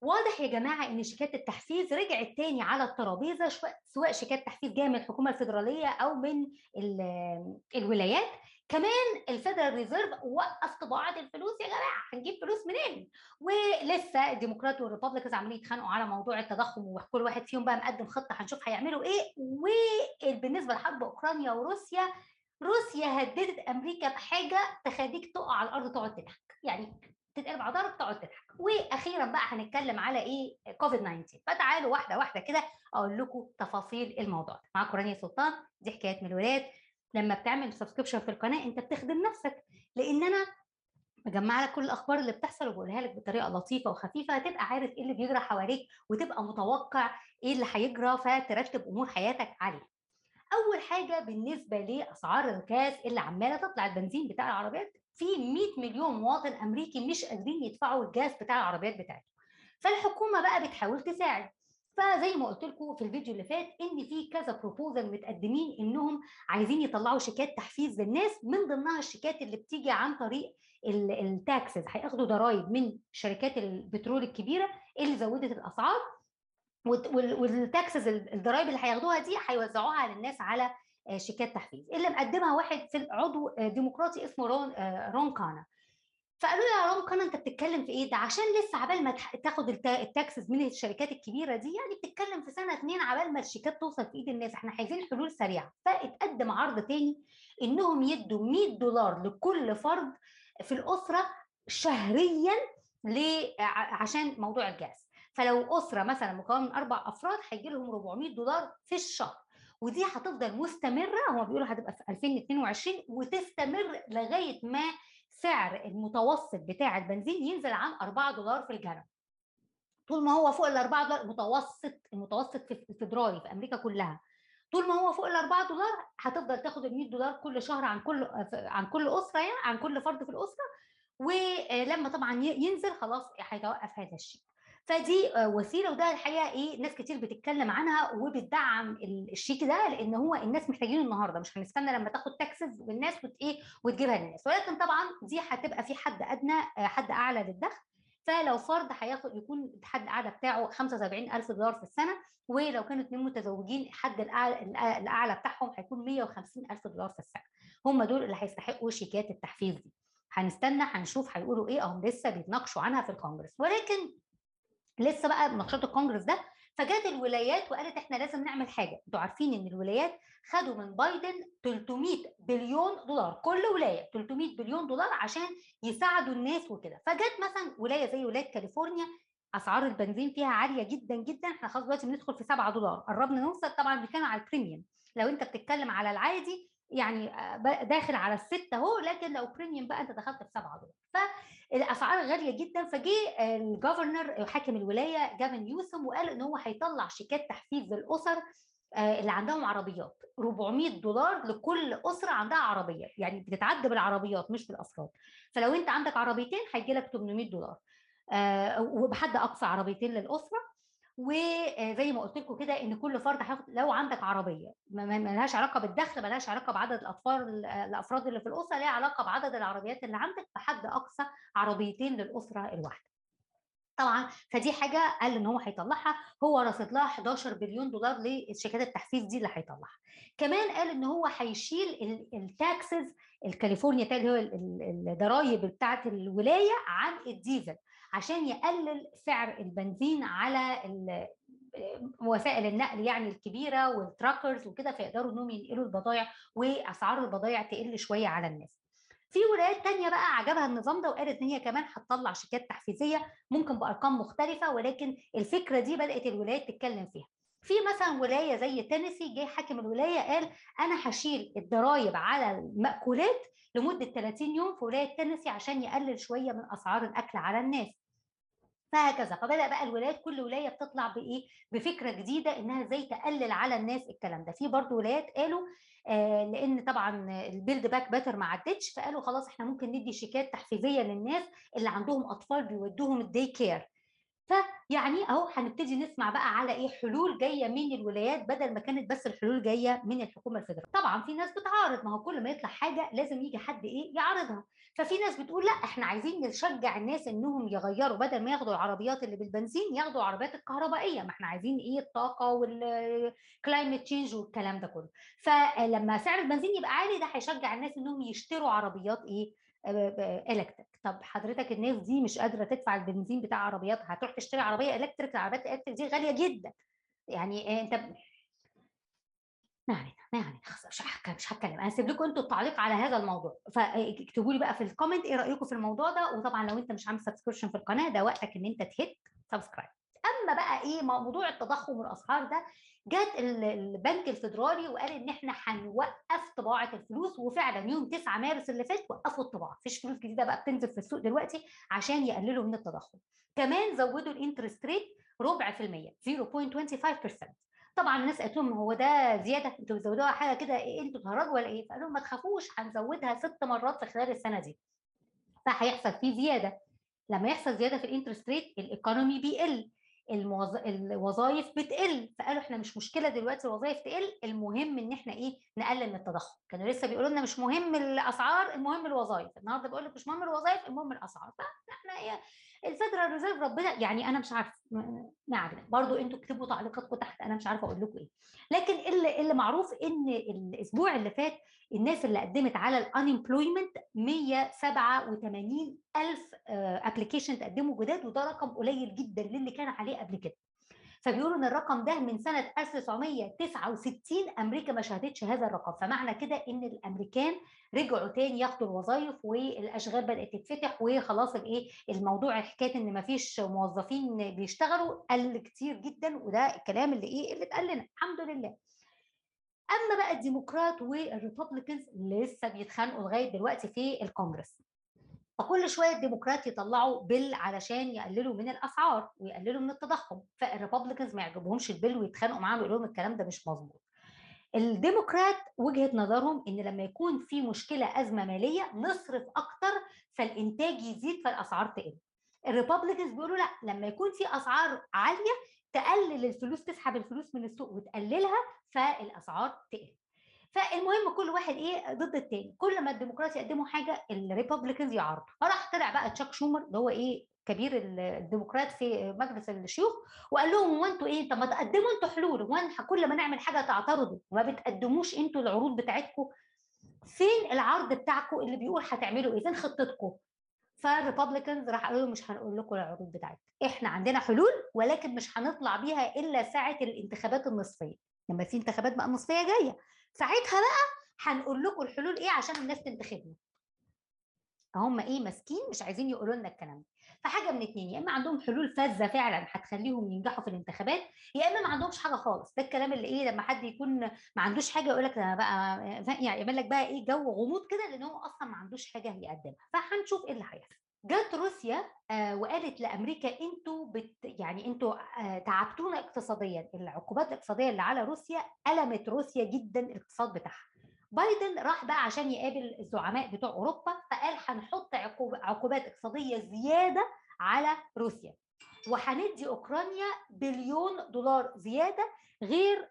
واضح يا جماعه ان شيكات التحفيز رجعت تاني على الترابيزه سواء شيكات تحفيز جايه من الحكومه الفيدراليه او من الولايات كمان الفيدرال ريزيرف وقف طباعه الفلوس يا جماعه هنجيب فلوس منين ولسه الديمقراط والريبابليكنز عمالين يتخانقوا على موضوع التضخم وكل واحد فيهم بقى مقدم خطه هنشوف هيعملوا ايه وبالنسبه لحرب اوكرانيا وروسيا روسيا هددت امريكا بحاجه تخليك تقع على الارض تقعد تضحك يعني تتقلب على ضهرك تقعد تضحك واخيرا بقى هنتكلم على ايه كوفيد 19 فتعالوا واحده واحده كده اقول لكم تفاصيل الموضوع ده معاكم رانيا سلطان دي حكايات من الولاد لما بتعمل سبسكريبشن في القناه انت بتخدم نفسك لان انا مجمعه لك كل الاخبار اللي بتحصل وبقولها لك بطريقه لطيفه وخفيفه هتبقى عارف ايه اللي بيجرى حواليك وتبقى متوقع ايه اللي هيجرى فترتب امور حياتك عليه اول حاجه بالنسبه لاسعار الغاز اللي عماله تطلع البنزين بتاع العربيات في 100 مليون مواطن امريكي مش قادرين يدفعوا الجاز بتاع العربيات بتاعتهم فالحكومه بقى بتحاول تساعد فزي ما قلت لكم في الفيديو اللي فات ان في كذا بروبوزل متقدمين انهم عايزين يطلعوا شيكات تحفيز للناس من ضمنها الشيكات اللي بتيجي عن طريق التاكسز هياخدوا ضرائب من شركات البترول الكبيره اللي زودت الاسعار والتاكسز الضرائب اللي هياخدوها دي هيوزعوها على الناس على شيكات تحفيز اللي مقدمها واحد في عضو ديمقراطي اسمه رون رون كانا فقالوا له يا رون كانا انت بتتكلم في ايه ده عشان لسه عبال ما تاخد التاكسز من الشركات الكبيره دي يعني بتتكلم في سنه اتنين عبال ما الشيكات توصل في ايد الناس احنا عايزين حلول سريعه فاتقدم عرض تاني انهم يدوا 100 دولار لكل فرد في الاسره شهريا عشان موضوع الجاز فلو اسره مثلا مكونه من اربع افراد هيجي لهم 400 دولار في الشهر ودي هتفضل مستمره هم بيقولوا هتبقى في 2022 وتستمر لغايه ما سعر المتوسط بتاع البنزين ينزل عن 4 دولار في الجرم طول ما هو فوق ال 4 دولار متوسط المتوسط في الفدرالي في امريكا كلها طول ما هو فوق ال 4 دولار هتفضل تاخد ال 100 دولار كل شهر عن كل عن كل اسره يعني عن كل فرد في الاسره ولما طبعا ينزل خلاص هيتوقف هذا الشيء فدي وسيله وده الحقيقه ايه ناس كتير بتتكلم عنها وبتدعم الشيك ده لان هو الناس محتاجينه النهارده مش هنستنى لما تاخد تاكسز والناس وت ايه وتجيبها للناس ولكن طبعا دي هتبقى في حد ادنى حد اعلى للدخل فلو فرد هياخد يكون الحد الاعلى بتاعه 75000 دولار في السنه ولو كانوا اثنين متزوجين الحد الاعلى الاعلى بتاعهم هيكون 150000 دولار في السنه هم دول اللي هيستحقوا شيكات التحفيز دي هنستنى هنشوف هيقولوا ايه هم لسه بيتناقشوا عنها في الكونجرس ولكن لسه بقى مناقشات الكونجرس ده فجات الولايات وقالت احنا لازم نعمل حاجه انتوا عارفين ان الولايات خدوا من بايدن 300 بليون دولار كل ولايه 300 بليون دولار عشان يساعدوا الناس وكده فجت مثلا ولايه زي ولايه كاليفورنيا اسعار البنزين فيها عاليه جدا جدا احنا خلاص دلوقتي بندخل في 7 دولار قربنا نوصل طبعا بنتكلم على البريميوم لو انت بتتكلم على العادي يعني داخل على الستة اهو لكن لو بريميوم بقى انت دخلت في 7 دولار فالاسعار غاليه جدا فجه الجفرنر حاكم الولايه جافن يوسم وقال ان هو هيطلع شيكات تحفيز للاسر اللي عندهم عربيات 400 دولار لكل اسره عندها عربيه يعني بتتعدى بالعربيات مش بالافراد فلو انت عندك عربيتين هيجي لك 800 دولار وبحد اقصى عربيتين للاسره وزي ما قلت لكم كده ان كل فرد هياخد لو عندك عربيه ما لهاش علاقه بالدخل ما لهاش علاقه بعدد الاطفال الافراد اللي في الاسره ليها علاقه بعدد العربيات اللي عندك بحد اقصى عربيتين للاسره الواحده طبعا فدي حاجه قال ان هو هيطلعها هو رصد لها 11 بليون دولار لشيكات التحفيز دي اللي هيطلعها كمان قال ان هو هيشيل التاكسز الكاليفورنيا اللي هو الضرايب بتاعه الولايه عن الديزل عشان يقلل سعر البنزين على وسائل النقل يعني الكبيره والتراكرز وكده فيقدروا انهم ينقلوا البضائع واسعار البضائع تقل شويه على الناس. في ولايات تانية بقى عجبها النظام ده وقالت ان هي كمان هتطلع شيكات تحفيزيه ممكن بارقام مختلفه ولكن الفكره دي بدات الولايات تتكلم فيها. في مثلا ولايه زي تينيسي جه حاكم الولايه قال انا هشيل الضرايب على المأكولات لمده 30 يوم في ولايه تينيسي عشان يقلل شويه من اسعار الاكل على الناس. فهكذا فبدا بقى الولايات كل ولايه بتطلع بايه بفكره جديده انها ازاي تقلل على الناس الكلام ده في برضو ولايات قالوا آه لان طبعا البيلد باك باتر ما عدتش فقالوا خلاص احنا ممكن ندي شيكات تحفيزيه للناس اللي عندهم اطفال بيودوهم الدي كير فيعني اهو هنبتدي نسمع بقى على ايه حلول جايه من الولايات بدل ما كانت بس الحلول جايه من الحكومه الفederاليه طبعا في ناس بتعارض ما هو كل ما يطلع حاجه لازم يجي حد ايه يعارضها ففي ناس بتقول لا احنا عايزين نشجع الناس انهم يغيروا بدل ما ياخدوا العربيات اللي بالبنزين ياخدوا العربيات الكهربائيه ما احنا عايزين ايه الطاقه والكلايمت تشينج والكلام ده كله فلما سعر البنزين يبقى عالي ده هيشجع الناس انهم يشتروا عربيات ايه الكتريك طب حضرتك الناس دي مش قادره تدفع البنزين بتاع عربياتها هتروح تشتري عربيه الكتريك العربيات الالكتريك دي غاليه جدا يعني انت ما علينا ما علينا مش هتكلم مش هتكلم انا هسيب لكم انتوا التعليق على هذا الموضوع فاكتبوا لي بقى في الكومنت ايه رايكم في الموضوع ده وطبعا لو انت مش عامل سبسكريبشن في القناه ده وقتك ان انت تهت سبسكرايب اما بقى ايه موضوع التضخم والاسعار ده جت البنك الفيدرالي وقال ان احنا هنوقف طباعه الفلوس وفعلا يوم 9 مارس اللي فات وقفوا الطباعه مفيش فلوس جديده بقى بتنزل في السوق دلوقتي عشان يقللوا من التضخم كمان زودوا الانترست ريت ربع في المية 0.25% طبعا الناس قالت لهم هو ده زياده انتوا بتزودوها حاجه كده إيه انتوا بتهرجوا ولا ايه؟ فقالوا ما تخافوش هنزودها ست مرات في خلال السنه دي فهيحصل فيه زياده لما يحصل زياده في الانترست ريت الايكونومي بيقل الموظ... الوظائف بتقل فقالوا احنا مش مشكله دلوقتي الوظائف تقل المهم ان احنا ايه نقلل من التضخم كانوا لسه بيقولوا لنا مش مهم الاسعار المهم الوظائف النهارده بقول لك مش مهم الوظائف المهم الاسعار فاحنا ايه الفيدرال ريزيرف ربنا يعني انا مش عارف ما علينا برضه انتوا اكتبوا تعليقاتكم تحت انا مش عارفه اقول لكم ايه لكن اللي, اللي معروف ان الاسبوع اللي فات الناس اللي قدمت على الانيمبلويمنت 187 الف ابلكيشن تقدموا جداد وده رقم قليل جدا للي كان عليه قبل كده فبيقولوا ان الرقم ده من سنه 1969 امريكا ما شهدتش هذا الرقم فمعنى كده ان الامريكان رجعوا تاني ياخدوا الوظائف والاشغال بدات تتفتح وخلاص الايه الموضوع حكايه ان ما فيش موظفين بيشتغلوا قل كتير جدا وده الكلام اللي ايه اللي اتقال لنا الحمد لله اما بقى الديمقراط والريببليكنز لسه بيتخانقوا لغايه دلوقتي في الكونجرس فكل شويه الديمقراط يطلعوا بيل علشان يقللوا من الاسعار ويقللوا من التضخم فالريببليكنز ما يعجبهمش البيل ويتخانقوا معاهم ويقولوا لهم الكلام ده مش مظبوط الديمقراط وجهه نظرهم ان لما يكون في مشكله ازمه ماليه نصرف اكتر فالانتاج يزيد فالاسعار تقل الريببليكنز بيقولوا لا لما يكون في اسعار عاليه تقلل الفلوس تسحب الفلوس من السوق وتقللها فالاسعار تقل فالمهم كل واحد ايه ضد التاني كل ما الديمقراطي يقدموا حاجه الريببليكنز يعارضوا فراح طلع بقى تشاك شومر اللي هو ايه كبير الديمقراط في مجلس الشيوخ وقال لهم هو انتوا ايه طب ما تقدموا انتوا حلول هو كل ما نعمل حاجه تعترضوا وما بتقدموش انتوا العروض بتاعتكم فين العرض بتاعكم اللي بيقول هتعملوا ايه فين خطتكم فالريببليكنز راح قالوا مش هنقول لكم العروض بتاعتنا احنا عندنا حلول ولكن مش هنطلع بيها الا ساعه الانتخابات النصفيه لما في انتخابات بقى نصفيه جايه ساعتها بقى هنقول لكم الحلول ايه عشان الناس تنتخبنا هم ايه ماسكين مش عايزين يقولوا لنا الكلام ده فحاجه من اتنين يا اما عندهم حلول فذه فعلا هتخليهم ينجحوا في الانتخابات يا اما ما عندهمش حاجه خالص ده الكلام اللي ايه لما حد يكون ما عندوش حاجه يقول لك انا بقى يعني يعمل لك بقى ايه جو غموض كده لان هو اصلا ما عندوش حاجه يقدمها فهنشوف ايه اللي هيحصل جت روسيا آه وقالت لامريكا انتوا بت يعني انتوا آه تعبتونا اقتصاديا العقوبات الاقتصاديه اللي على روسيا المت روسيا جدا الاقتصاد بتاعها بايدن راح بقى عشان يقابل الزعماء بتوع اوروبا فقال هنحط عقوبات اقتصاديه زياده على روسيا وهندي اوكرانيا بليون دولار زياده غير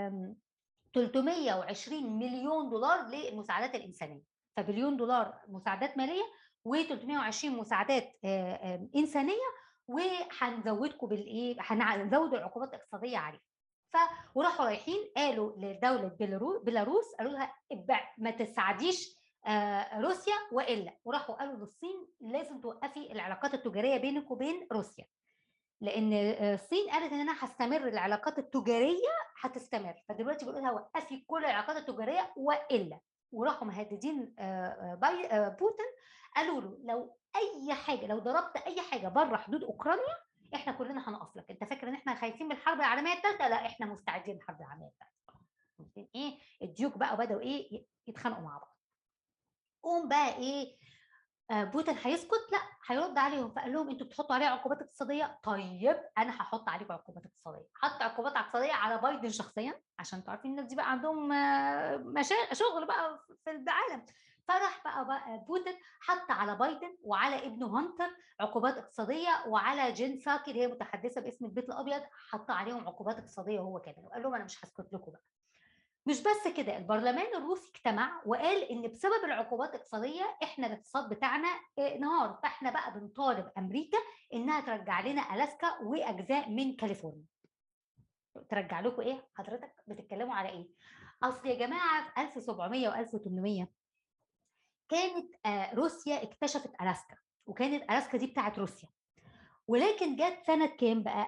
320 مليون دولار للمساعدات الانسانيه فبليون دولار مساعدات ماليه و320 مساعدات انسانيه وهنزودكم بالايه هنزود العقوبات الاقتصاديه عليها ف وراحوا رايحين قالوا لدوله بيلاروس قالوا لها ما تساعديش روسيا والا وراحوا قالوا للصين لازم توقفي العلاقات التجاريه بينك وبين روسيا لان الصين قالت ان انا هستمر العلاقات التجاريه هتستمر فدلوقتي بيقولوا لها وقفي كل العلاقات التجاريه والا وراحوا مهددين بوتين قالوا له لو اي حاجه لو ضربت اي حاجه بره حدود اوكرانيا احنا كلنا هنقف لك انت فاكر ان احنا خايفين من الحرب العالميه الثالثه لا احنا مستعدين للحرب العالميه الثالثه ايه الديوك بقى بداوا ايه يتخانقوا مع بعض قوم بقى ايه بوتين هيسكت لا هيرد عليهم فقال لهم انتوا بتحطوا عليه عقوبات اقتصاديه طيب انا هحط عليكم عقوبات اقتصاديه حط عقوبات اقتصاديه على بايدن شخصيا عشان انتوا عارفين الناس دي بقى عندهم مشا... شغل بقى في العالم فراح بقى, بقى بوتين حط على بايدن وعلى ابنه هانتر عقوبات اقتصاديه وعلى جين ساكي اللي هي متحدثه باسم البيت الابيض حط عليهم عقوبات اقتصاديه وهو كمان وقال لهم انا مش هسكت لكم بقى مش بس كده البرلمان الروسي اجتمع وقال ان بسبب العقوبات الاقتصاديه احنا الاقتصاد بتاعنا انهار فاحنا بقى بنطالب امريكا انها ترجع لنا الاسكا واجزاء من كاليفورنيا ترجع لكم ايه حضرتك بتتكلموا على ايه اصل يا جماعه في 1700 و1800 كانت روسيا اكتشفت الاسكا وكانت الاسكا دي بتاعت روسيا ولكن جت سنه كام بقى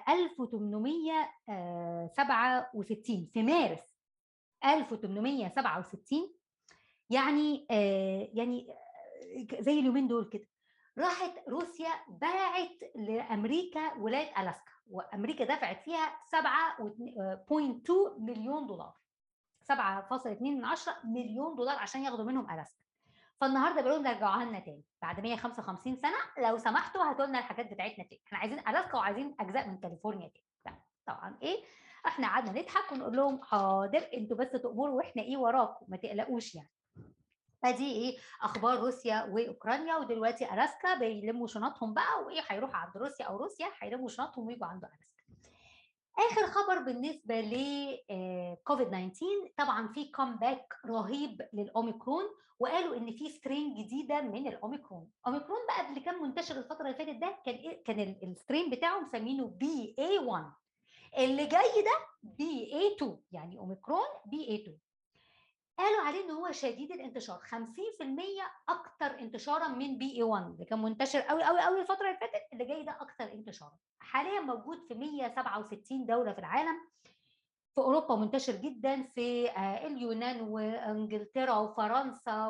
1867 في مارس 1867 يعني آه يعني زي اليومين دول كده راحت روسيا باعت لامريكا ولايه الاسكا وامريكا دفعت فيها 7.2 مليون دولار 7.2 من 10 مليون دولار عشان ياخدوا منهم الاسكا فالنهارده بيقولوا لنا رجعوها لنا تاني بعد 155 سنه لو سمحتوا هاتوا لنا الحاجات بتاعتنا تاني احنا عايزين الاسكا وعايزين اجزاء من كاليفورنيا تاني طبعا ايه احنا قعدنا نضحك ونقول لهم حاضر انتوا بس تأمروا واحنا ايه وراكم ما تقلقوش يعني فدي ايه اخبار روسيا واوكرانيا ودلوقتي الاسكا بيلموا شنطهم بقى وايه هيروحوا عند روسيا او روسيا هيلموا شنطهم ويجوا عند الاسكا اخر خبر بالنسبه ل كوفيد 19 طبعا في كومباك رهيب للاوميكرون وقالوا ان في سترين جديده من الاوميكرون اوميكرون بقى اللي كان منتشر الفتره اللي فاتت ده كان إيه؟ كان السترين بتاعه مسمينه بي اي 1 اللي جاي ده بي اي 2 يعني اوميكرون بي اي 2 قالوا عليه ان هو شديد الانتشار 50% اكتر انتشارا من بي اي 1 اللي كان منتشر قوي قوي قوي الفتره اللي فاتت اللي جاي ده اكتر انتشارا حاليا موجود في 167 دوله في العالم في اوروبا منتشر جدا في اليونان وانجلترا وفرنسا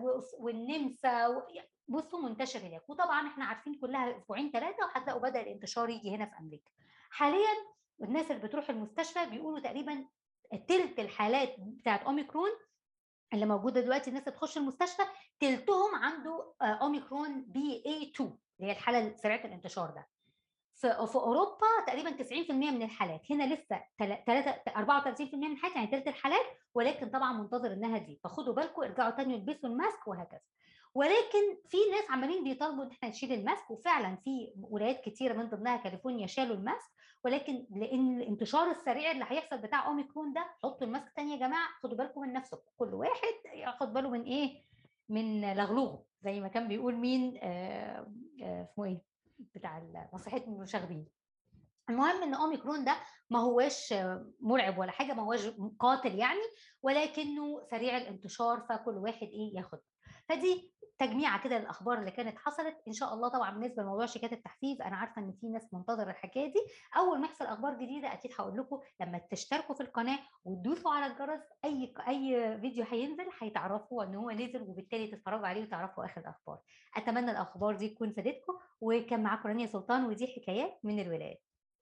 والنمسا بصوا منتشر هناك وطبعا احنا عارفين كلها اسبوعين ثلاثه وهتلاقوا بدا الانتشار يجي هنا في امريكا حاليا الناس اللي بتروح المستشفى بيقولوا تقريبا تلت الحالات بتاعت اوميكرون اللي موجوده دلوقتي الناس اللي تخش المستشفى تلتهم عنده اوميكرون بي اي 2 اللي هي الحاله سريعه الانتشار ده في, في اوروبا تقريبا 90% من الحالات هنا لسه 3 34% من الحالات يعني ثلث الحالات ولكن طبعا منتظر انها تزيد فخدوا بالكم ارجعوا تاني البسوا الماسك وهكذا ولكن في ناس عمالين بيطالبوا ان احنا نشيل الماسك وفعلا في ولايات كتيره من ضمنها كاليفورنيا شالوا الماسك ولكن لان الانتشار السريع اللي هيحصل بتاع اوميكرون ده حطوا الماسك تاني يا جماعه خدوا بالكم من نفسكم كل واحد ياخد باله من ايه من لغلوغه زي ما كان بيقول مين آه آه اسمه ايه بتاع نصيحه المشاغبين المهم ان اوميكرون ده ما هواش مرعب ولا حاجه ما هواش قاتل يعني ولكنه سريع الانتشار فكل واحد ايه ياخد فدي تجميعه كده للاخبار اللي كانت حصلت ان شاء الله طبعا بالنسبه لموضوع شيكات التحفيز انا عارفه ان في ناس منتظره الحكايه دي اول ما يحصل اخبار جديده اكيد هقول لكم لما تشتركوا في القناه وتدوسوا على الجرس اي اي فيديو هينزل هيتعرفوا ان هو نزل وبالتالي تتفرجوا عليه وتعرفوا اخر الاخبار اتمنى الاخبار دي تكون فادتكم وكان معاكم رانيا سلطان ودي حكايات من الولايات